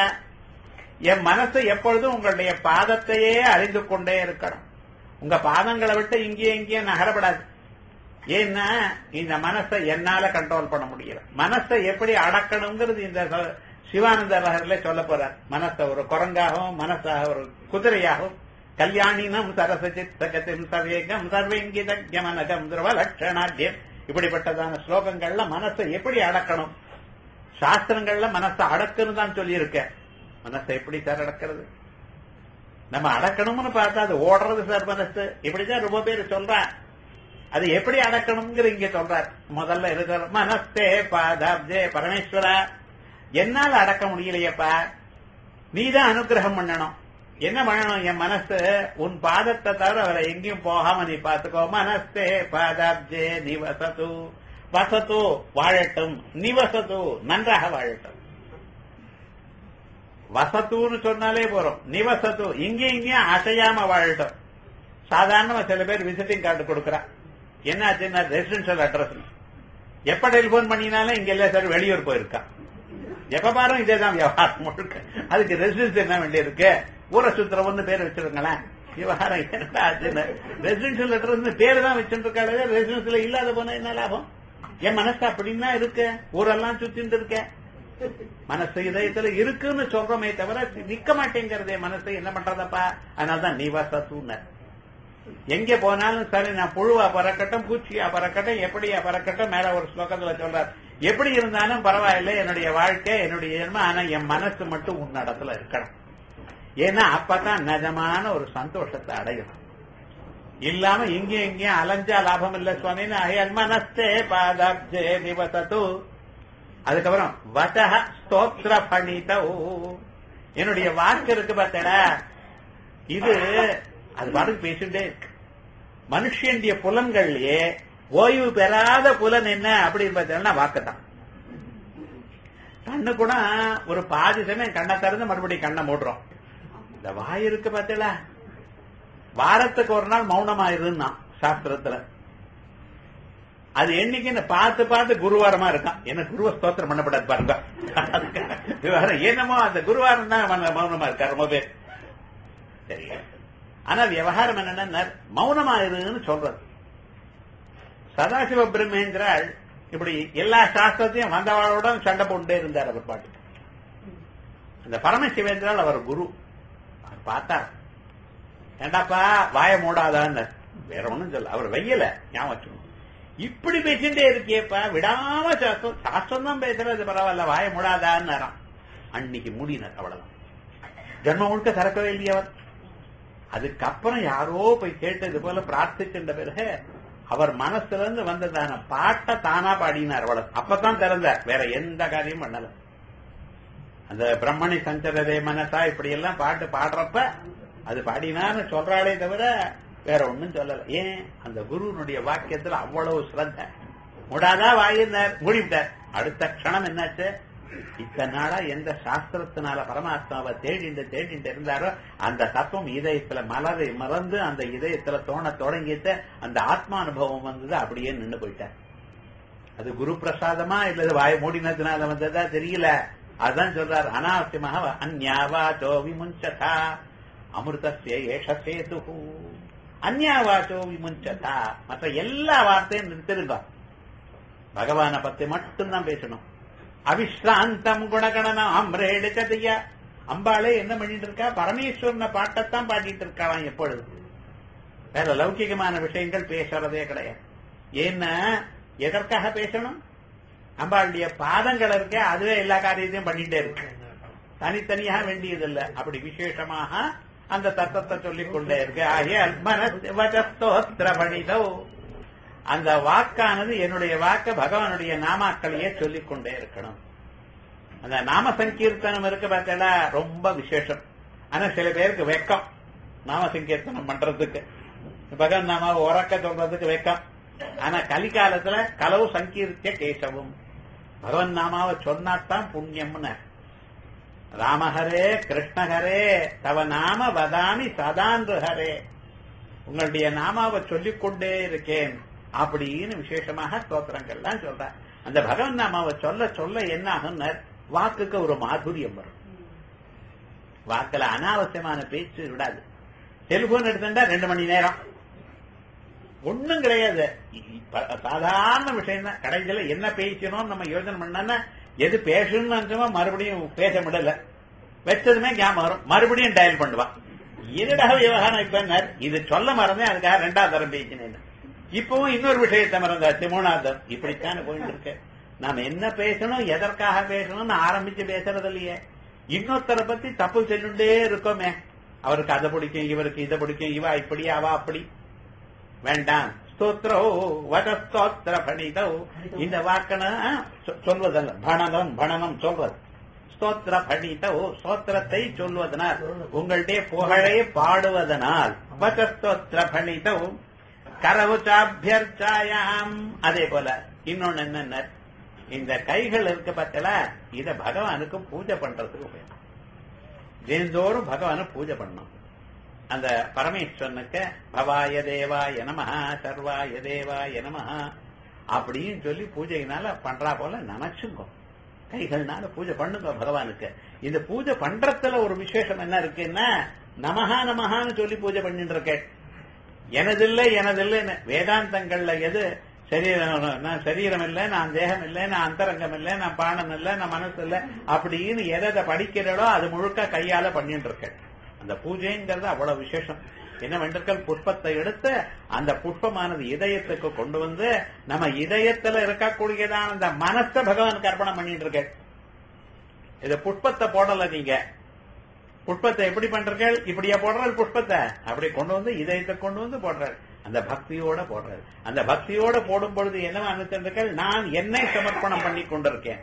என் மனசு எப்பொழுதும் உங்களுடைய பாதத்தையே அறிந்து கொண்டே இருக்கணும் உங்க பாதங்களை விட்டு இங்கேயும் இங்கேயும் நகரப்படாது ஏன்னா இந்த மனசை என்னால கண்ட்ரோல் பண்ண முடியல மனசை எப்படி அடக்கணுங்கிறது இந்த சிவானந்த லகரில சொல்ல போறார் மனசை ஒரு குரங்காகவும் மனசாக ஒரு குதிரையாகவும் கல்யாணினம் சரசஜித் சகத்தின் சவேகம் சர்வேங்கிதமனகம் துருவலட்சணாத்தியம் இப்படிப்பட்டதான ஸ்லோகங்கள்ல மனசை எப்படி அடக்கணும் சாஸ்திரங்கள்ல மனசை அடக்குன்னு தான் சொல்லியிருக்க மனசை எப்படி சார் அடக்கிறது நம்ம அடக்கணும்னு பார்த்தா அது ஓடுறது சார் மனசு இப்படிதான் ரொம்ப பேர் சொல்றான் அது எப்படி அடக்கணுங்கிற இங்க சொல்றார் முதல்ல இருக்கிற மனஸ்தே பாதாப்ஜே பரமேஸ்வரா என்னால அடக்க முடியலையப்பா நீதான் அனுகிரகம் பண்ணணும் என்ன பண்ணணும் என் மனசு உன் பாதத்தை தவிர அவரை எங்கேயும் போகாம நீ பாத்துக்கோ மனஸ்தே பாதாப்ஜே நிவசத்து வசத்து வாழட்டும் நிவசத்து நன்றாக வாழட்டும் வசத்துன்னு சொன்னாலே போறோம் நிவசத்து இங்கேயும் இங்கேயும் அசையாம வாழட்டும் சாதாரணமா சில பேர் விசிட்டிங் கார்டு கொடுக்கறா என்னாச்சுன்னா ரெசிடென்ஷியல் அட்ரஸ் எப்ப டெலிபோன் பண்ணினாலும் இங்க இல்ல சார் வெளியூர் போயிருக்கான் எப்ப பாரும் இதே தான் விவகாரம் முழுக்க அதுக்கு ரெசிடென்ஸ் என்ன வேண்டி இருக்கு ஊரை சுத்திரம்னு பேர் வச்சிருங்களேன் விவகாரம் என்ன ஆச்சுன்னு ரெசிடென்ஷியல் அட்ரஸ் பேரு தான் வச்சுட்டு இருக்காரு ரெசிடென்ஸ்ல இல்லாத போனா என்ன லாபம் என் மனசு அப்படின்னா இருக்கு ஊரெல்லாம் சுத்திட்டு இருக்க மனசு இதயத்துல இருக்குன்னு சொல்றோமே தவிர நிக்க மாட்டேங்கிறதே மனசு என்ன பண்றதப்பா அதனாலதான் நிவாசத்துன்னு எங்க போனாலும் சரி நான் புழுவா பறக்கட்டும் பூச்சியா பறக்கட்டும் எப்படியா பறக்கட்டும் மேல ஒரு ஸ்லோகத்துல சொல்றார் எப்படி இருந்தாலும் பரவாயில்ல என்னுடைய வாழ்க்கை என்னுடைய ஜென்மம் ஆனா என் மனசு மட்டும் உன்னடத்துல இருக்கணும் ஏன்னா அப்பதான் நிஜமான ஒரு சந்தோஷத்தை அடையும் இல்லாம இங்கேயும் இங்கேயும் அலைஞ்சா லாபம் இல்ல சுவாமின்னு அயல் மனஸ்தே பாதாப்ஜே நிவசத்து அதுக்கப்புறம் வசக ஸ்தோத்திர பணிதோ என்னுடைய வாக்கு இருக்கு பார்த்தடா இது அது பாட்டுக்கு பேசிட்டே இருக்கு மனுஷனுடைய புலன்கள்லயே ஓய்வு பெறாத புலன் என்ன அப்படின்னு பார்த்தீங்கன்னா வாக்குதான் கண்ணு கூட ஒரு பாதி சமயம் கண்ணை திறந்து மறுபடியும் கண்ணை மூடுறோம் இந்த வாய் இருக்கு பார்த்தீங்களா வாரத்துக்கு ஒரு நாள் மௌனமா இருந்தான் சாஸ்திரத்துல அது என்னைக்குன்னு பார்த்து பார்த்து குருவாரமா இருக்கான் என்ன குருவ ஸ்தோத்திரம் பண்ணப்படாது பாருங்க வேற என்னமோ அந்த குருவாரம் தான் மௌனமா இருக்காரு ரொம்ப பேர் சரி ஆனா விவகாரம் என்னன்னா மௌனமா இருன்னு சொல்றது சதாசிவ பிரம்மேந்திராள் இப்படி எல்லா சாஸ்திரத்தையும் வந்தவாளோட சண்டை போட்டுட்டே இருந்தார் அவர் பாட்டு அந்த பரமசிவேந்திரால் அவர் குரு அவர் பார்த்தார் ஏண்டாப்பா வாய மூடாதான்னு வேற ஒண்ணும் சொல்ல அவர் வெய்யல ஞாபகம் வச்சுக்கணும் இப்படி பேசிட்டே இருக்கியப்பா விடாம சாஸ்திரம் சாஸ்திரம் தான் பேசுறது பரவாயில்ல வாய மூடாதான்னு அன்னைக்கு மூடினார் அவ்வளவுதான் ஜன்ம முழுக்க திறக்கவே இல்லையே அவர் அதுக்கப்புறம் யாரோ போய் கேட்டது போல பிரார்த்திக்கின்ற பிறகு அவர் மனசுல இருந்து வந்ததான பாட்டை தானா பாடினார் அவ்வளவு அப்பதான் திறந்தார் வேற எந்த காரியமும் பண்ணல அந்த பிரம்மணி சஞ்சரதே மனசா இப்படி எல்லாம் பாட்டு பாடுறப்ப அது பாடினான்னு சொல்றாளே தவிர வேற ஒண்ணும் சொல்லல ஏன் அந்த குருனுடைய வாக்கியத்துல அவ்வளவு சிரத்த முடாதா வாயினார் மூடிவிட்டார் அடுத்த க்ஷணம் என்னாச்சு இத்தனை நாளா எந்த சாஸ்திரத்தினால பரமாத்மாவை தேடிண்டு தேடிண்டு இருந்தாரோ அந்த தத்துவம் இதயத்துல மலரை மறந்து அந்த இதயத்துல தோண தொடங்கிட்டு அந்த ஆத்மானுபவம் வந்தது அப்படியே நின்று போயிட்டார் அது குரு பிரசாதமா இல்லது வாய மூடினதுனால வந்ததா தெரியல அதான் சொல்றார் அனாவசியமாக அந்யாவாச்சோ விமுஞ்சதா அமிர்தசிய ஏஷ சேது அந்யாவாச்சோ விமுஞ்சதா மற்ற எல்லா வார்த்தையும் நிறுத்திருங்க பகவானை பத்தி மட்டும்தான் பேசணும் அவிஸ்ராந்தம் குணகணனம் அம்ரேடு கதையா அம்பாளே என்ன பண்ணிட்டு இருக்கா பரமேஸ்வரனை பாட்டத்தான் பாடிட்டு இருக்காளாம் எப்பொழுது வேற லௌகிகமான விஷயங்கள் பேசுறதே கிடையாது ஏன்னா எதற்காக பேசணும் அம்பாளுடைய பாதங்கள் இருக்க அதுவே எல்லா காரியத்தையும் பண்ணிட்டே இருக்கு தனித்தனியாக வேண்டியதில்லை அப்படி விசேஷமாக அந்த தத்துவத்தை சொல்லிக் கொண்டே இருக்கு ஆகிய மனஸ்தோத்திர பணிதோ அந்த வாக்கானது என்னுடைய வாக்க பகவானுடைய நாமாக்களையே சொல்லிக் கொண்டே இருக்கணும் அந்த நாம சங்கீர்த்தனம் இருக்கு பார்த்தா ரொம்ப விசேஷம் ஆனா சில பேருக்கு வெக்கம் நாம சங்கீர்த்தனம் பண்றதுக்கு பகவான் நாம உறக்க சொல்றதுக்கு வெக்கம் ஆனா கலிகாலத்துல கலவு சங்கீர்த்திய கேசவும் பகவன் நாமாவை சொன்னாத்தான் புண்ணியம்னு ராமஹரே கிருஷ்ணஹரே தவ நாம வதாமி சதான்று ஹரே உங்களுடைய நாமாவை சொல்லிக் கொண்டே இருக்கேன் அப்படின்னு விசேஷமாக ஸ்தோத்திரங்கள்லாம் சொல்ற அந்த பகவன் நாமாவை சொல்ல சொல்ல என்ன ஆகும்னா வாக்குக்கு ஒரு மாதுரியம் வரும் வாக்குல அனாவசியமான பேச்சு விடாது செல்போன் எடுத்துட்டா ரெண்டு மணி நேரம் ஒண்ணும் கிடையாது சாதாரண விஷயம் தான் கடைசியில என்ன பேசணும் நம்ம யோசனை பண்ணா எது பேசணும்னு நினைச்சோமோ மறுபடியும் பேச முடியல வச்சதுமே ஞாபகம் வரும் மறுபடியும் டயல் பண்ணுவான் என்னடா விவகாரம் இப்ப இது சொல்ல மறந்தேன் அதுக்காக ரெண்டாவது தரம் பேசினேன் இப்பவும் இன்னொரு விஷயத்தை மறந்தாச்சு மூணாவது இப்படித்தானே போயிட்டு இருக்கு நாம என்ன பேசணும் எதற்காக பேசணும்னு ஆரம்பிச்சு பேசுறது இல்லையே இன்னொருத்தரை பத்தி தப்பு சொல்லிட்டே இருக்கோமே அவருக்கு அதை பிடிக்கும் இவருக்கு இதை பிடிக்கும் இவா இப்படி அவா அப்படி வேண்டாம் ஸ்தோத்ரோ வட ஸ்தோத்திர பணிதோ இந்த வாக்கன சொல்வதல்ல பணனம் பணனம் சொல்றது ஸ்தோத்திர பணிதோ ஸ்தோத்திரத்தை சொல்வதனால் உங்களுடைய புகழை பாடுவதனால் வட ஸ்தோத்திர பணிதோ கரவுச்சாபியர்ச்சாயாம் அதே போல இன்னொன்னு என்னென்ன இந்த கைகள் இருக்கு பார்த்தல இத பகவானுக்கு பூஜை பண்றதுக்கு உபயோகம் தினந்தோறும் பகவானை பூஜை பண்ணணும் அந்த பரமேஸ்வரனுக்கு பவாய தேவாய நமஹா சர்வாய தேவாய நமஹா அப்படின்னு சொல்லி பூஜையினால பண்றா போல நினைச்சுங்கோ கைகள்னால பூஜை பண்ணுங்க பகவானுக்கு இந்த பூஜை பண்றதுல ஒரு விசேஷம் என்ன இருக்குன்னா நமஹா நமஹான்னு சொல்லி பூஜை பண்ணிட்டு இருக்கேன் எனதில்லை எனதில்லைன்னு வேதாந்தங்கள்ல எது சரீரம் நான் சரீரம் இல்லை நான் தேகம் இல்லை நான் அந்தரங்கம் இல்லை நான் பானம் இல்லை நான் மனசு இல்லை அப்படின்னு எதை படிக்கிறதோ அது முழுக்க கையால பண்ணிட்டு இருக்கேன் அந்த பூஜைங்கிறது அவ்வளவு விசேஷம் என்ன வென்றர்கள் புஷ்பத்தை எடுத்து அந்த புஷ்பமானது இதயத்துக்கு கொண்டு வந்து நம்ம இதயத்துல இருக்கக்கூடியதான அந்த மனசை பகவானுக்கு அர்ப்பணம் பண்ணிட்டு இருக்க இது புஷ்பத்தை போடல நீங்க புஷ்பத்தை எப்படி பண்றீர்கள் இப்படியா போடுறாரு புஷ்பத்தை அப்படி கொண்டு வந்து இதயத்தை கொண்டு வந்து போடுறாரு அந்த பக்தியோட போடுறாரு அந்த பக்தியோட போடும் பொழுது என்னவா அனுப்பிச்சிருக்கீர்கள் நான் என்னை சமர்ப்பணம் பண்ணி கொண்டிருக்கேன்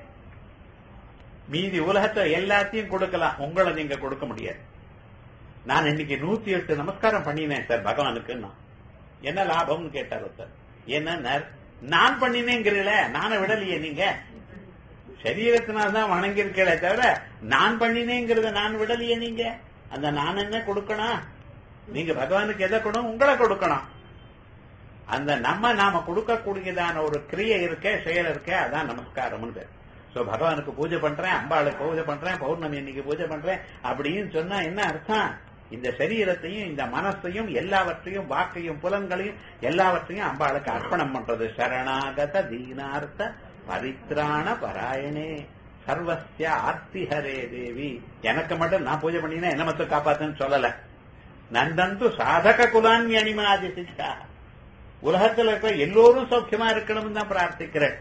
மீதி உலகத்தை எல்லாத்தையும் கொடுக்கலாம் உங்களை நீங்க கொடுக்க முடியாது நான் இன்னைக்கு நூத்தி எட்டு நமஸ்காரம் பண்ணினேன் சார் பகவானுக்கு என்ன லாபம்னு கேட்டார் ஒருத்தர் என்ன நான் பண்ணினேங்கிறீங்கள நானே விடலையே நீங்க சரீரத்தினால்தான் வணங்கியிருக்கே தவிர நான் பண்ணினேங்கிறத நான் விடலையே நீங்க அந்த நான் என்ன கொடுக்கணும் நீங்க பகவானுக்கு எதை கொடுக்கணும் உங்களை கொடுக்கணும் அந்த நம்ம நாம கொடுக்கக்கூடியதான ஒரு கிரியை இருக்க செயல் இருக்க அதான் நமஸ்காரம்னு பேர் சோ பகவானுக்கு பூஜை பண்றேன் அம்பாளுக்கு பூஜை பண்றேன் பௌர்ணமி இன்னைக்கு பூஜை பண்றேன் அப்படின்னு சொன்னா என்ன அர்த்தம் இந்த சரீரத்தையும் இந்த மனசையும் எல்லாவற்றையும் வாக்கையும் புலன்களையும் எல்லாவற்றையும் அம்பாளுக்கு அர்ப்பணம் பண்றது சரணாகத தீனார்த்த பரித்ராண பராயணே சர்வசிய ஆர்த்திஹரே தேவி எனக்கு மட்டும் நான் பூஜை பண்ணினா என்ன மட்டும் காப்பாத்துன்னு சொல்லல நந்தந்து சாதக குலான்ய அனிமாதி சிச்சா உலகத்தில் இருக்கிற எல்லோரும் சௌக்கியமா இருக்கணும்னு தான் பிரார்த்திக்கிறேன்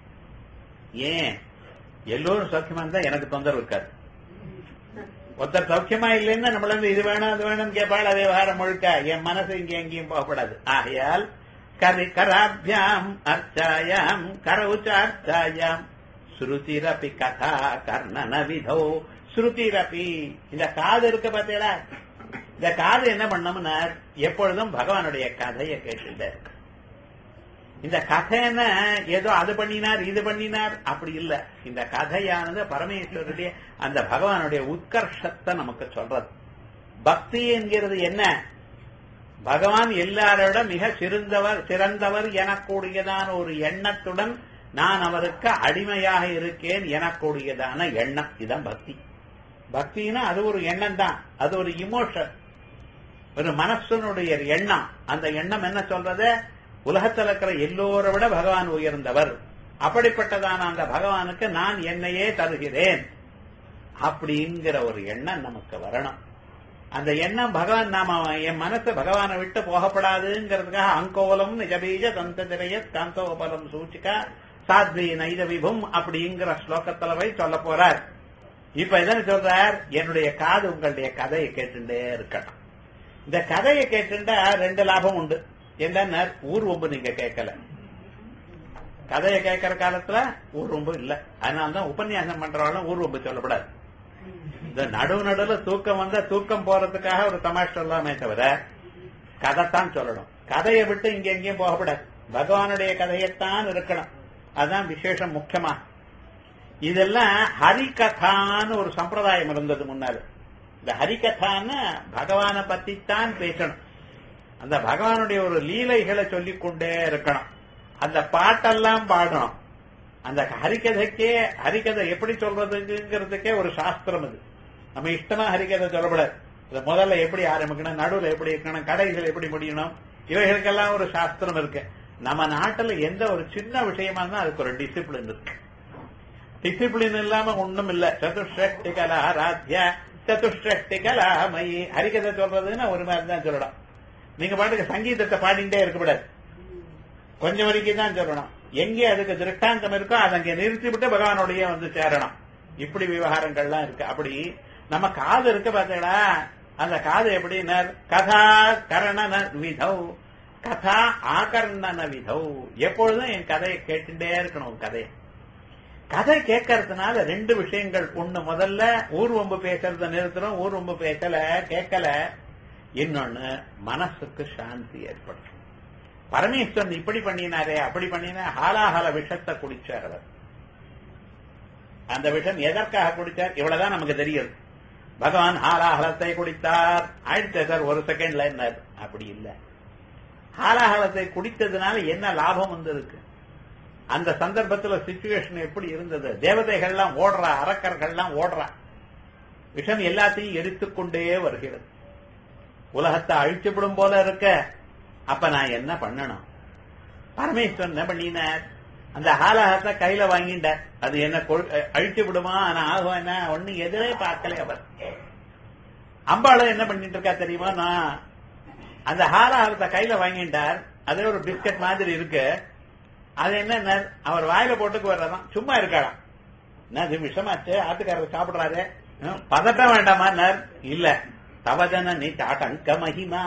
ஏன் எல்லோரும் சௌக்கியமா இருந்தா எனக்கு தொந்தரவு இருக்காது ஒருத்தர் சௌக்கியமா இல்லைன்னா நம்மள இருந்து இது வேணும் அது வேணும் கேட்பாள் அதே வாரம் முழுக்க என் மனசு இங்க எங்கேயும் போகப்படாது ஆகையால் கரி கராபியாம் அர்ச்சாயாம் கரவுச்சார்ச்சாயாம் ஸ்ருதிரபி கதா கர்ணன விதோ ஸ்ருதிரபி இந்த காது இருக்கு பார்த்தீங்களா இந்த காது என்ன பண்ணோம்னா எப்பொழுதும் பகவானுடைய கதையை கேட்டுட்டே இருக்கு இந்த கதைன்னு ஏதோ அது பண்ணினார் இது பண்ணினார் அப்படி இல்ல இந்த கதையானது பரமேஸ்வருடைய அந்த பகவானுடைய உத்கர்ஷத்தை நமக்கு சொல்றது பக்தி என்கிறது என்ன பகவான் எல்லாரோட மிக சிறந்தவர் சிறந்தவர் எனக்கூடியதான ஒரு எண்ணத்துடன் நான் அவருக்கு அடிமையாக இருக்கேன் எனக்கூடியதான எண்ணம் இதான் பக்தி பக்தினா அது ஒரு எண்ணம் தான் அது ஒரு இமோஷன் ஒரு மனசனுடைய எண்ணம் அந்த எண்ணம் என்ன சொல்றது உலகத்தில் இருக்கிற எல்லோரை விட பகவான் உயர்ந்தவர் அப்படிப்பட்டதான அந்த பகவானுக்கு நான் என்னையே தருகிறேன் அப்படிங்கிற ஒரு எண்ணம் நமக்கு வரணும் அந்த எண்ணம் பகவான் நாம என் மனசு பகவானை விட்டு போகப்படாதுங்கிறதுக்காக அங்கோலம் நிஜபீஜ தந்ததிரைய காந்தோபலம் சூச்சிகா சாத்வி நைத விபும் அப்படிங்கிற ஸ்லோகத்துல போய் சொல்ல போறார் இப்ப என்ன சொல்றார் என்னுடைய காது உங்களுடைய கதையை கேட்டுட்டே இருக்கணும் இந்த கதையை கேட்டுட்டா ரெண்டு லாபம் உண்டு என்ன ஊர் ஒம்பு நீங்க கேட்கல கதையை கேட்கிற காலத்துல ஊர் ஒம்பு இல்ல அதனாலதான் உபன்யாசம் பண்றவங்களும் ஊர் ஒம்பு சொல்லப்படாது இந்த நடுவு நடுவுல தூக்கம் வந்தா தூக்கம் போறதுக்காக ஒரு தமாஷ் சொல்லாமே தவிர கதைத்தான் சொல்லணும் கதையை விட்டு இங்க எங்கேயும் போகப்படாது பகவானுடைய கதையைத்தான் இருக்கணும் அதுதான் விசேஷம் முக்கியமா இதெல்லாம் ஹரிகதான்னு ஒரு சம்பிரதாயம் இருந்தது முன்னால இந்த ஹரிகதான்னு பகவானை பத்தித்தான் பேசணும் அந்த பகவானுடைய ஒரு லீலைகளை சொல்லிக் கொண்டே இருக்கணும் அந்த பாட்டெல்லாம் பாடணும் அந்த ஹரிகதைக்கே ஹரிகதை எப்படி சொல்றதுங்கிறதுக்கே ஒரு சாஸ்திரம் அது நம்ம இஷ்டமா ஹரிகதை சொல்லப்படாது இது முதல்ல எப்படி ஆரம்பிக்கணும் நடுவில் எப்படி இருக்கணும் கடைசியில் எப்படி முடியணும் இவைகளுக்கெல்லாம் ஒரு சாஸ்திரம் இருக்கு நம்ம நாட்டுல எந்த ஒரு சின்ன விஷயமா இருந்தா அதுக்கு ஒரு டிசிப்ளின் இருக்கு டிசிப்ளின் இல்லாம ஒண்ணும் இல்ல சதுஷ்டி கலா ராத்யா சதுஷ்டி கலாமயி ஹரிகதை சொல்றதுன்னா ஒரு மாதிரி தான் சொல்லணும் நீங்க பாட்டுக்கு சங்கீதத்தை பாடிண்டே இருக்கக்கூடாது கொஞ்சம் வரைக்கும் தான் சொல்லணும் எங்கே அதுக்கு திருஷ்டாந்தம் இருக்கோ அதை அங்கே நிறுத்தி விட்டு பகவானுடைய வந்து சேரணும் இப்படி விவகாரங்கள்லாம் இருக்கு அப்படி நம்ம காது இருக்கு பாத்தீங்களா அந்த காது எப்படின்னா கதா கரணன விதௌ கதா ஆகர்ணன விதௌ எப்பொழுதும் என் கதையை கேட்டுட்டே இருக்கணும் கதையை கதை கேட்கறதுனால ரெண்டு விஷயங்கள் ஒண்ணு முதல்ல ஊர்வம்பு பேசுறத நிறுத்துறோம் ஊர்வம்பு பேசல கேட்கல இன்னொன்னு மனசுக்கு சாந்தி ஏற்படும் பரமேஸ்வரன் இப்படி பண்ணினாரே அப்படி பண்ணினா ஹாலாஹல விஷத்தை குடிச்சார் அவர் அந்த விஷம் எதற்காக குடிச்சார் இவ்வளவுதான் நமக்கு தெரியுது பகவான் ஹாலாஹலத்தை குடித்தார் ஆயிடுச்சு சார் ஒரு செகண்ட்ல என்ன அப்படி இல்ல ஹாலாஹலத்தை குடித்ததுனால என்ன லாபம் வந்திருக்கு அந்த சந்தர்ப்பத்துல சுச்சுவேஷன் எப்படி இருந்தது தேவதைகள்லாம் ஓடுறா அரக்கர்கள்லாம் ஓடுறா விஷம் எல்லாத்தையும் எரித்துக்கொண்டே வருகிறது உலகத்தை அழிச்சுவிடும் போல இருக்க அப்ப நான் என்ன பண்ணணும் பரமேஸ்வரன் என்ன பண்ணினார் அந்த ஹாலகத்தை கையில வாங்கிட்டார் அது என்ன அழிச்சு விடுமா ஆனா ஆகும் என்ன ஒண்ணு எதிரே பார்க்கல அவர் அம்பாளும் என்ன பண்ணிட்டு இருக்கா தெரியுமா நான் அந்த ஹாலகத்தை கையில வாங்கிட்டார் அதே ஒரு பிஸ்கட் மாதிரி இருக்கு அது என்ன அவர் வாயில போட்டுக்கு வர்றதான் சும்மா இருக்காளாம் என்ன அது விஷமாச்சு ஆத்துக்காரர் சாப்பிடுறாரு ஹம், பதட்டம் வேண்டாமான்னார் இல்ல தவஜன நீ சாட்டங்க மகிமா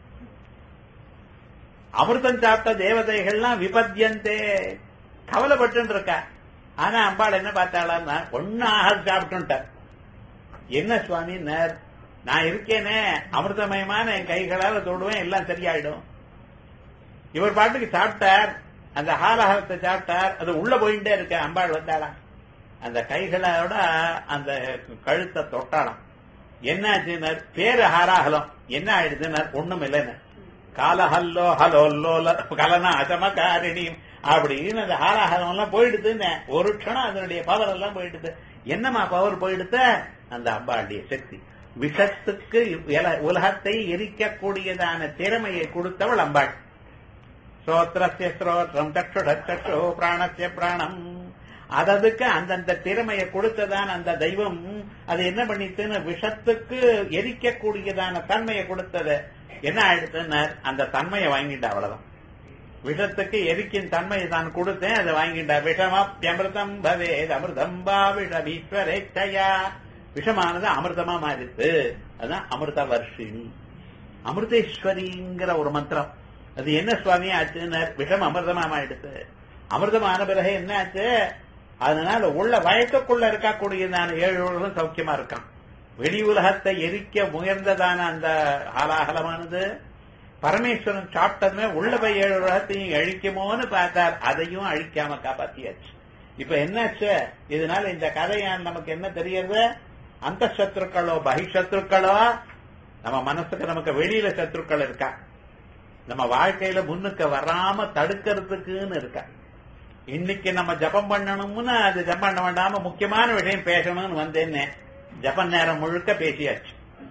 அமிர்தம் சாப்பிட்ட தேவதைகள்லாம் விபத்தியந்தே கவலைப்பட்டு இருக்கா ஆனா அம்பாள் என்ன பார்த்தாளான்னா ஒன்னாக சாப்பிட்டுட்டார் என்ன சுவாமி நேர் நான் இருக்கேனே அமிர்தமயமான என் கைகளால தொடுவேன் எல்லாம் சரியாயிடும் இவர் பாட்டுக்கு சாப்பிட்டார் அந்த ஹாலஹலத்தை சாப்பிட்டார் அது உள்ள போயிட்டே இருக்க அம்பாள் வந்தாளா அந்த கைகளோட அந்த கழுத்தை தொட்டாளாம் என்னாச்சுனர் பேரு ஹாராகலம் என்ன ஆயிடுதுனர் ஒண்ணும் இல்லைன்னு காலஹல்லோ ஹலோ லோல கலனா அசமகாரிணி அப்படின்னு அந்த ஹாராகலம் எல்லாம் போயிடுதுன்னு ஒரு க்ஷணம் அதனுடைய பவர் எல்லாம் போயிடுது என்னமா பவர் போயிடுத அந்த அம்பாளுடைய சக்தி விஷத்துக்கு இல- உலகத்தை எரிக்கக்கூடியதான திறமையை கொடுத்தவள் அம்பாள் ஸ்ரோத்ரஸ்ய ஸ்ரோத்ரம் சக்ஷுட சக்ஷோ பிராணஸ்ய பிராணம் அததுக்கு அந்தந்த திறமையை கொடுத்ததான் அந்த தெய்வம் அது என்ன பண்ணிட்டுன்னு விஷத்துக்கு எரிக்கக்கூடியதான தன்மையை கொடுத்தது என்ன ஆயிடுத்துன்னு அந்த தன்மையை வாங்கிட்டா அவ்வளவுதான் விஷத்துக்கு எரிக்கும் தன்மையை தான் கொடுத்தேன் அதை வாங்கிட்டா விஷமப்பியமிருதம் பவேத் அமிர்தம் பா விஷமீஸ்வரேச்சயா விஷமானது அமிர்தமா மாறித்து அதான் அமிர்த வர்ஷினி அமிர்தேஸ்வரிங்கிற ஒரு மந்திரம் அது என்ன சுவாமி ஆச்சுன்னு விஷம் அமிர்தமா ஆயிடுத்து அமிர்தமான பிறகு என்ன ஆச்சு அதனால உள்ள வயக்கக்குள்ள இருக்கக்கூடியதான ஏழு உலகம் சௌக்கியமா இருக்கான் வெளி உலகத்தை எரிக்க முயர்ந்ததான அந்த ஆலாகலமானது பரமேஸ்வரன் சாப்பிட்டதுமே உள்ள போய் ஏழு உலகத்தையும் அழிக்குமோன்னு பார்த்தார் அதையும் அழிக்காம காப்பாத்தியாச்சு இப்ப என்னாச்சு இதனால இந்த கதையான் நமக்கு என்ன தெரியறது அந்த சத்ருக்களோ பகிஷத்ருக்களோ நம்ம மனசுக்கு நமக்கு வெளியில சத்ருக்கள் இருக்கா நம்ம வாழ்க்கையில முன்னுக்கு வராம தடுக்கிறதுக்குன்னு இருக்கா இன்னைக்கு நம்ம ஜபம் பண்ணணும்னு அது ஜபம் பண்ண வேண்டாம முக்கியமான விஷயம் பேசணும்னு வந்தேன்னு ஜபம் நேரம் முழுக்க பேசியாச்சு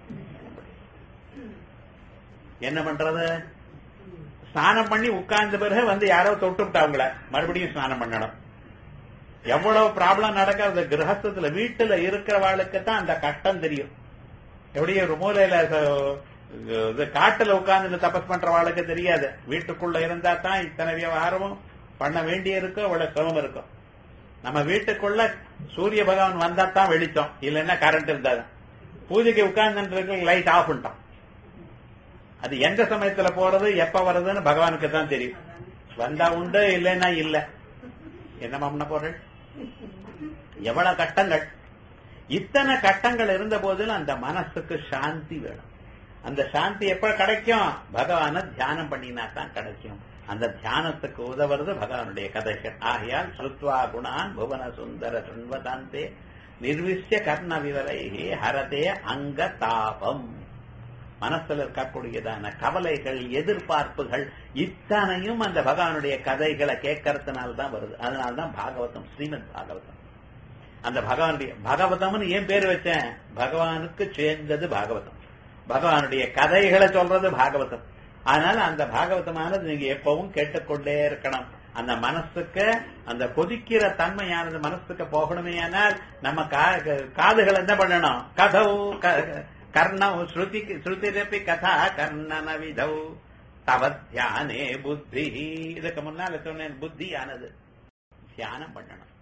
என்ன பண்றது ஸ்நானம் பண்ணி உட்கார்ந்த பிறகு வந்து யாரோ தொட்டுவிட்டாங்கள மறுபடியும் ஸ்நானம் பண்ணணும் எவ்வளவு ப்ராப்ளம் நடக்கிறது கிரகஸ்தத்துல வீட்டுல இருக்கிறவாளுக்கு தான் அந்த கஷ்டம் தெரியும் எப்படி ஒரு மூலையில ச- இது காட்டுல உட்கார்ந்து தபஸ் பண்றவாளுக்கு தெரியாது வீட்டுக்குள்ள இருந்தா தான் இத்தனை விவகாரமும் பண்ண வேண்டிய இருக்கும் அவ்வளவு சிரமம் இருக்கும் நம்ம வீட்டுக்குள்ள சூரிய பகவான் வந்தா தான் வெளிச்சம் இல்லைன்னா கரண்ட் இருந்தாதான் பூஜைக்கு உட்கார்ந்து லைட் ஆஃப் பண்ணிட்டான் அது எந்த சமயத்துல போறது எப்ப வருதுன்னு பகவானுக்கு தான் தெரியும் வந்தா உண்டு இல்லைன்னா இல்ல என்ன பண்ண போறேன் எவ்வளவு கட்டங்கள் இத்தனை கட்டங்கள் இருந்த போதிலும் அந்த மனசுக்கு சாந்தி வேணும் அந்த சாந்தி எப்ப கிடைக்கும் பகவான தியானம் பண்ணினா தான் கிடைக்கும் அந்த தியானத்துக்கு உதவுறது பகவானுடைய கதைகள் ஆகையால் ஸ்ருத்வா குணான் புவன சுந்தர சுண்வதாந்தே நிர்விஷ்ய கர்ண விவரைகி ஹரதே அங்க தாபம் மனசுல இருக்கக்கூடியதான கவலைகள் எதிர்பார்ப்புகள் இத்தனையும் அந்த பகவானுடைய கதைகளை கேட்கறதுனால தான் வருது அதனால்தான் பாகவதம் ஸ்ரீமத் பாகவதம் அந்த பகவானுடைய பகவதம்னு ஏன் பேர் வச்சேன் பகவானுக்கு சேர்ந்தது பாகவதம் பகவானுடைய கதைகளை சொல்றது பாகவதம் அதனால அந்த பாகவதமானது நீங்க எப்பவும் கேட்டுக்கொண்டே இருக்கணும் அந்த மனசுக்கு அந்த கொதிக்கிற தன்மையானது மனசுக்கு போகணுமே ஆனால் நம்ம கா- காதுகள் என்ன பண்ணணும் கதவு க- கர்ணம் ஸ்ருதி ஸ்ருதிரப்பி கதா கர்ணன விதௌ தவ தியானே புத்தி இதுக்கு முன்னால சொன்னேன் புத்தியானது தியானம் பண்ணணும்